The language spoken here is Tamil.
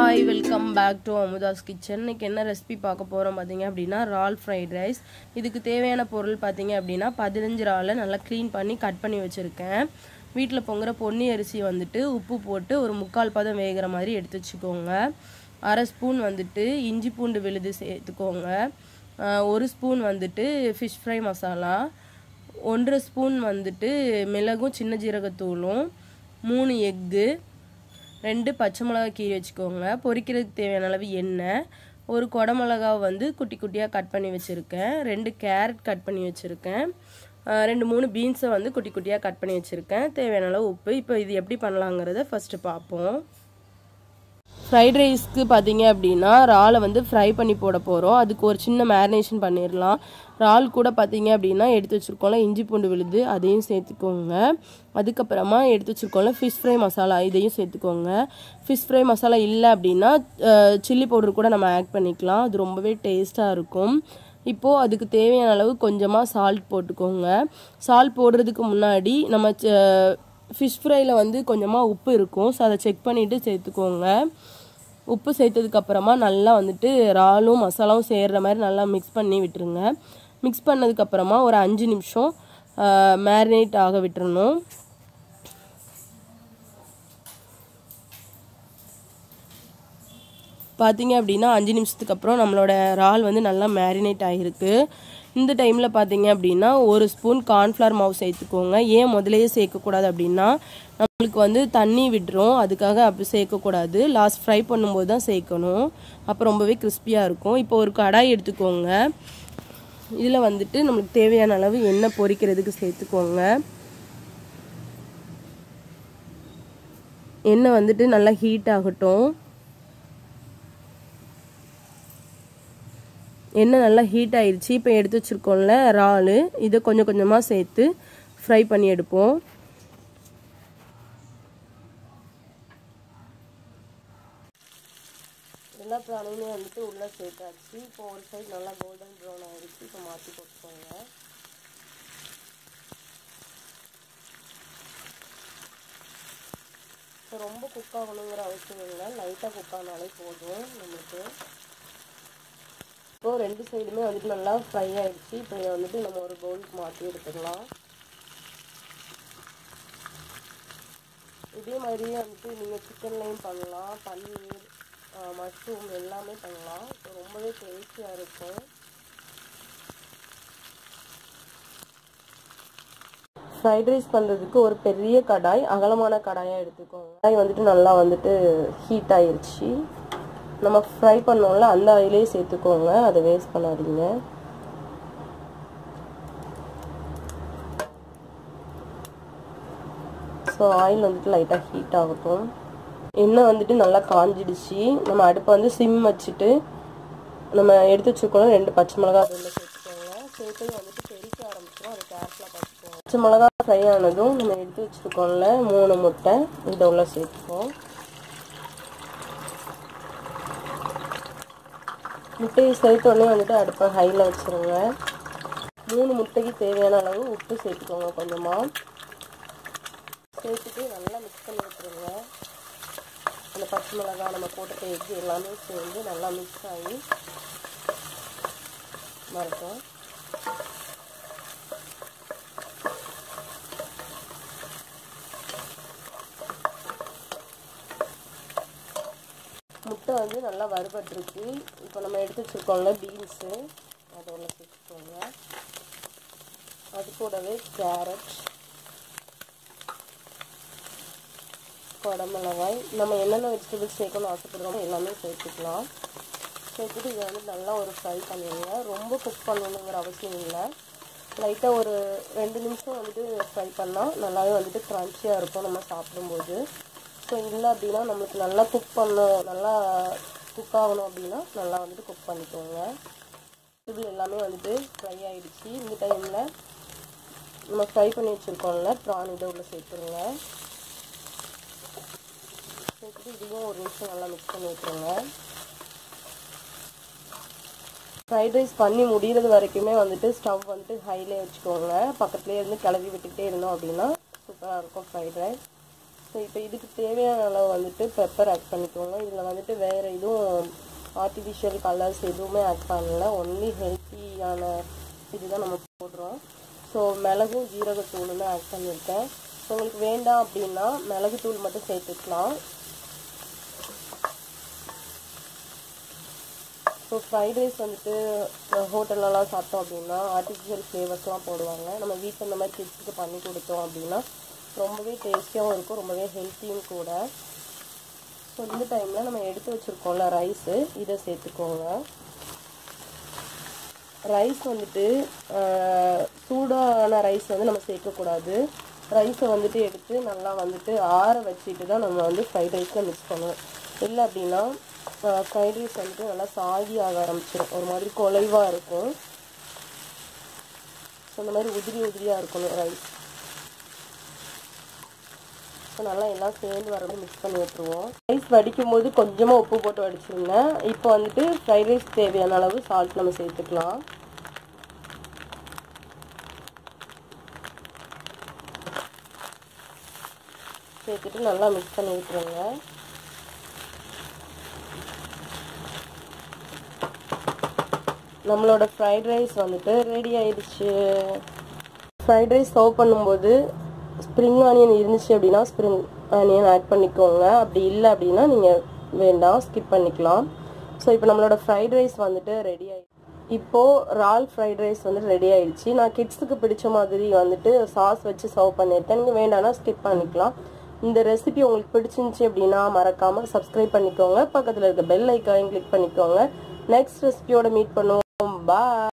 hi welcome back to Amudha's kitchen இன்னைக்கு என்ன ரெசிபி பார்க்க போகிறோம் பார்த்தீங்க அப்படின்னா ரால் ஃப்ரைட் ரைஸ் இதுக்கு தேவையான பொருள் பார்த்தீங்க அப்படின்னா பதினஞ்சு ராலை நல்லா க்ளீன் பண்ணி கட் பண்ணி வச்சுருக்கேன் வீட்டில் பொங்குற பொன்னி அரிசி வந்துட்டு உப்பு போட்டு ஒரு முக்கால் பதம் வேகிற மாதிரி எடுத்து வச்சுக்கோங்க அரை ஸ்பூன் வந்துட்டு இஞ்சி பூண்டு விழுது சேர்த்துக்கோங்க ஆஹ் ஒரு ஸ்பூன் வந்துட்டு ஃபிஷ் ஃப்ரை மசாலா ஒன்றரை ஸ்பூன் வந்துட்டு மிளகும் சின்ன ஜீரகத்தூளும் மூணு எக்கு ரெண்டு பச்சை மிளகா கீறி வச்சுக்கோங்க பொரிக்கிறதுக்கு தேவையான அளவு எண்ணெய் ஒரு குடமிளகா வந்து குட்டி குட்டியாக கட் பண்ணி வச்சுருக்கேன் ரெண்டு கேரட் கட் பண்ணி வச்சுருக்கேன் ரெண்டு மூணு பீன்ஸை வந்து குட்டி குட்டியாக கட் பண்ணி வச்சுருக்கேன் தேவையான அளவு உப்பு இப்போ இது எப்படி பண்ணலாங்கிறத ஃபஸ்ட்டு பார்ப்போம் ஃப்ரைட் ரைஸ்க்கு பார்த்தீங்க அப்படின்னா இறாலை வந்து ஃப்ரை பண்ணி போட போகிறோம் அதுக்கு ஒரு சின்ன மேரினேஷன் பண்ணிடலாம் இறால் கூட பார்த்தீங்க அப்படின்னா எடுத்து வச்சுருக்கோம்ல இஞ்சி பூண்டு விழுது அதையும் சேர்த்துக்கோங்க அதுக்கப்புறமா எடுத்து வச்சுருக்கோம்ல ஃபிஷ் ஃப்ரை மசாலா இதையும் சேர்த்துக்கோங்க ஃபிஷ் ஃப்ரை மசாலா இல்லை அப்படின்னா சில்லி பவுடர் கூட நம்ம ஆட் பண்ணிக்கலாம் அது ரொம்பவே டேஸ்ட்டாக இருக்கும் இப்போது அதுக்கு தேவையான அளவு கொஞ்சமாக சால்ட் போட்டுக்கோங்க சால்ட் போடுறதுக்கு முன்னாடி நம்ம ஃபிஷ் ஃப்ரையில் வந்து கொஞ்சமாக உப்பு இருக்கும் ஸோ அதை செக் பண்ணிவிட்டு சேர்த்துக்கோங்க உப்பு சேர்த்ததுக்கப்புறமா நல்லா வந்துட்டு இறாலும் மசாலாவும் சேர்கிற மாதிரி நல்லா மிக்ஸ் பண்ணி விட்டுருங்க மிக்ஸ் பண்ணதுக்கப்புறமா ஒரு அஞ்சு நிமிஷம் மேரினேட் ஆக விட்டுறணும் பார்த்தீங்க அப்படின்னா அஞ்சு நிமிஷத்துக்கு அப்புறம் நம்மளோட இறால் வந்து நல்லா மேரினேட் ஆகிருக்கு இந்த டைமில் பார்த்தீங்க அப்படின்னா ஒரு ஸ்பூன் கார்ன்ஃப்ளவர் மாவு சேர்த்துக்கோங்க ஏன் முதலையே சேர்க்கக்கூடாது அப்படின்னா நம்மளுக்கு வந்து தண்ணி விட்டுரும் அதுக்காக அப்படி சேர்க்கக்கூடாது லாஸ்ட் ஃப்ரை பண்ணும்போது தான் சேர்க்கணும் அப்போ ரொம்பவே கிறிஸ்பியாக இருக்கும் இப்போ ஒரு கடாய் எடுத்துக்கோங்க இதில் வந்துட்டு நம்மளுக்கு தேவையான அளவு எண்ணெய் பொரிக்கிறதுக்கு சேர்த்துக்கோங்க எண்ணெய் வந்துட்டு நல்லா ஹீட் ஆகட்டும் எண்ணெய் நல்லா ஹீட் ஆயிடுச்சு இப்போ எடுத்து வச்சுருக்கோம்ல இறால் இதை கொஞ்சம் கொஞ்சமாக சேர்த்து ஃப்ரை பண்ணி எடுப்போம் எல்லா ப்ரானையுமே வந்துட்டு உள்ளே சேர்த்தாச்சு இப்போ ஒரு சைடு நல்லா கோல்டன் ப்ரௌன் ஆகிடுச்சு இப்போ மாற்றி போட்டுக்கோங்க இப்போ ரொம்ப குக் ஆகணுங்கிற அவசியம் இல்லை லைட்டாக குக் ஆனாலே போதும் நம்மளுக்கு இப்போது ரெண்டு சைடுமே வந்துட்டு நல்லா ஃப்ரை ஆகிடுச்சு இப்போ இதை வந்துட்டு நம்ம ஒரு பவுலுக்கு மாற்றி எடுத்துக்கலாம் இதே மாதிரியே வந்துட்டு நீங்கள் சிக்கன்லேயும் பண்ணலாம் பன்னீர் மஷ்ரூம் எல்லாமே பண்ணலாம் ஸோ ரொம்பவே டேஸ்டியாக இருக்கும் ஃப்ரைட் ரைஸ் பண்ணுறதுக்கு ஒரு பெரிய கடாய் அகலமான கடாயாக எடுத்துக்கோங்க கடாய் வந்துட்டு நல்லா வந்துட்டு ஹீட் ஆயிடுச்சு நம்ம ஃப்ரை பண்ணோம்ல அந்த ஆயிலே சேர்த்துக்கோங்க அதை வேஸ்ட் பண்ணாதீங்க ஸோ ஆயில் வந்துட்டு லைட்டாக ஹீட் ஆகட்டும் எண்ணெய் வந்துட்டு நல்லா காஞ்சிடுச்சு நம்ம அடுப்பை வந்து சிம் வச்சுட்டு நம்ம எடுத்து வச்சுருக்கோம் ரெண்டு பச்சை மிளகா அதில் சேர்த்துக்கோங்க சேர்த்து வந்துட்டு பெருக்க ஆரம்பிச்சிடும் அது கேர்ஃபுல்லாக பார்த்துக்கோங்க பச்சை மிளகா ஃப்ரை ஆனதும் நம்ம எடுத்து வச்சுருக்கோம்ல மூணு முட்டை இதை உள்ள சேர்த்துப்போம் முட்டையை சேர்த்தோடனே வந்துட்டு அடுப்பை ஹையில் வச்சுருங்க மூணு முட்டைக்கு தேவையான அளவு உப்பு சேர்த்துக்கோங்க கொஞ்சமாக சேர்த்துட்டு நல்லா மிக்ஸ் பண்ணி விட்டுருங்க அந்த பச்சை மிளகா நம்ம போட்ட எக்கு எல்லாமே சேர்ந்து நல்லா மிக்ஸ் ஆகி மறக்கும் முட்டை வந்து நல்லா வறுபட்டுருக்கு இப்போ நம்ம எடுத்து வச்சுருக்கோம்ல பீன்ஸு அதோட சேர்த்துக்கோங்க அது கூடவே கேரட் குடமிளகாய் நம்ம என்னென்ன வெஜிடபிள்ஸ் சேர்க்கணும்னு ஆசைப்படுறோமோ எல்லாமே சேர்த்துக்கலாம் சேர்த்துட்டு இதை வந்து நல்லா ஒரு ஃப்ரை பண்ணிடுங்க ரொம்ப குக் பண்ணணுங்கிற அவசியம் இல்லை லைட்டாக ஒரு ரெண்டு நிமிஷம் வந்துட்டு ஃப்ரை பண்ணால் நல்லாவே வந்துட்டு க்ரன்ச்சியாக இருக்கும் நம்ம சாப்பிடும்போது ஸோ இல்லை அப்படின்னா நம்மளுக்கு நல்லா குக் பண்ணணும் நல்லா குக் ஆகணும் அப்படின்னா நல்லா வந்துட்டு குக் பண்ணிக்கோங்க இது எல்லாமே வந்துட்டு ஃப்ரை ஆகிடுச்சு இந்த டைமில் நம்ம ஃப்ரை பண்ணி வச்சுருக்கோம்ல ப்ரான் இதை உள்ள சேர்த்துருங்க சேர்த்துட்டு இதையும் ஒரு நிமிஷம் நல்லா மிக்ஸ் பண்ணி விட்டுருங்க ஃப்ரைட் ரைஸ் பண்ணி முடிகிறது வரைக்குமே வந்துட்டு ஸ்டவ் வந்துட்டு ஹைலே வச்சுக்கோங்க பக்கத்துலேயே இருந்து கிளறி விட்டுக்கிட்டே இருந்தோம் அப்படின்னா சூப்பராக இருக்கும் ஃப்ரைட் ரைஸ் ஸோ ஸோ இப்போ இதுக்கு தேவையான அளவு வந்துட்டு பெப்பர் ஆட் பண்ணிக்கோங்க இதில் வந்துட்டு வேறு எதுவும் ஆர்டிஃபிஷியல் கலர்ஸ் எதுவுமே ஆட் பண்ணல ஒன்லி ஹெல்த்தியான இதுதான் நம்ம போடுறோம் ஸோ மிளகும் ஜீரகத்தூளும் தான் ஆட் பண்ணியிருக்கேன் உங்களுக்கு வேண்டாம் அப்படின்னா மிளகுத்தூள் மட்டும் சேர்த்துக்கலாம் ஸோ ஃப்ரைட் ரைஸ் வந்துட்டு ஹோட்டல்லலாம் சாப்பிட்டோம் அப்படின்னா ஆர்டிஃபிஷியல் ஃப்ளேவர்ஸ்லாம் போடுவாங்க நம்ம வீட்டில் இந்த மாதிரி கிட்ஸுக்கு பண்ணி கொடுத்தோம் அப்படின்னா ரொம்பவே டேஸ்டியாகவும் இருக்கும் ரொம்பவே ஹெல்த்தியும் கூட ஸோ இந்த டைமில் நம்ம எடுத்து வச்சுருக்கோம்ல ரைஸு இதை சேர்த்துக்கோங்க ரைஸ் வந்துட்டு சூடான ரைஸ் வந்து நம்ம சேர்க்கக்கூடாது ரைஸை வந்துட்டு எடுத்து நல்லா வந்துட்டு ஆற வச்சுட்டு தான் நம்ம வந்து ஃப்ரைட் ரைஸில் மிக்ஸ் பண்ணுவோம் இல்லை அப்படின்னா ஃப்ரைட் ரைஸ் வந்துட்டு நல்லா சாகி ஆக ஆரம்பிச்சிடும் ஒரு மாதிரி குலைவாக இருக்கும் ஸோ இந்த மாதிரி உதிரி உதிரியாக இருக்கணும் ரைஸ் ஸோ நல்லா எல்லாம் சேர்ந்து வரது மிக்ஸ் பண்ணி விட்டுருவோம் ரைஸ் வடிக்கும் போது கொஞ்சமாக உப்பு போட்டு வடிச்சிருங்க இப்போ வந்துட்டு ஃப்ரைட் ரைஸ் தேவையான அளவு சால்ட் நம்ம சேர்த்துக்கலாம் சேர்த்துட்டு நல்லா மிக்ஸ் பண்ணி விட்டுருங்க நம்மளோட ஃப்ரைட் ரைஸ் வந்துட்டு ரெடி ஆயிடுச்சு ஃப்ரைட் ரைஸ் சர்வ் பண்ணும்போது ஸ்ப்ரிங் ஆனியன் இருந்துச்சு அப்படின்னா ஸ்ப்ரிங் ஆனியன் ஆட் பண்ணிக்கோங்க அப்படி இல்லை அப்படின்னா நீங்கள் வேண்டாம் ஸ்கிப் பண்ணிக்கலாம் ஸோ இப்போ நம்மளோட ஃப்ரைட் ரைஸ் வந்துட்டு ரெடி ஆகி இப்போது ரால் ஃப்ரைட் ரைஸ் வந்துட்டு ரெடி ஆயிடுச்சு நான் கிட்ஸுக்கு பிடிச்ச மாதிரி வந்துட்டு சாஸ் வச்சு சர்வ் பண்ணியிருக்கேன் நீங்கள் வேண்டாம்னா ஸ்கிப் பண்ணிக்கலாம் இந்த ரெசிபி உங்களுக்கு பிடிச்சிருந்துச்சி அப்படின்னா மறக்காமல் சப்ஸ்கிரைப் பண்ணிக்கோங்க பக்கத்தில் இருக்க பெல் ஐக்கானையும் கிளிக் பண்ணிக்கோங்க நெக்ஸ்ட் ரெசிபியோட மீட் பண்ணுவோம் பாய்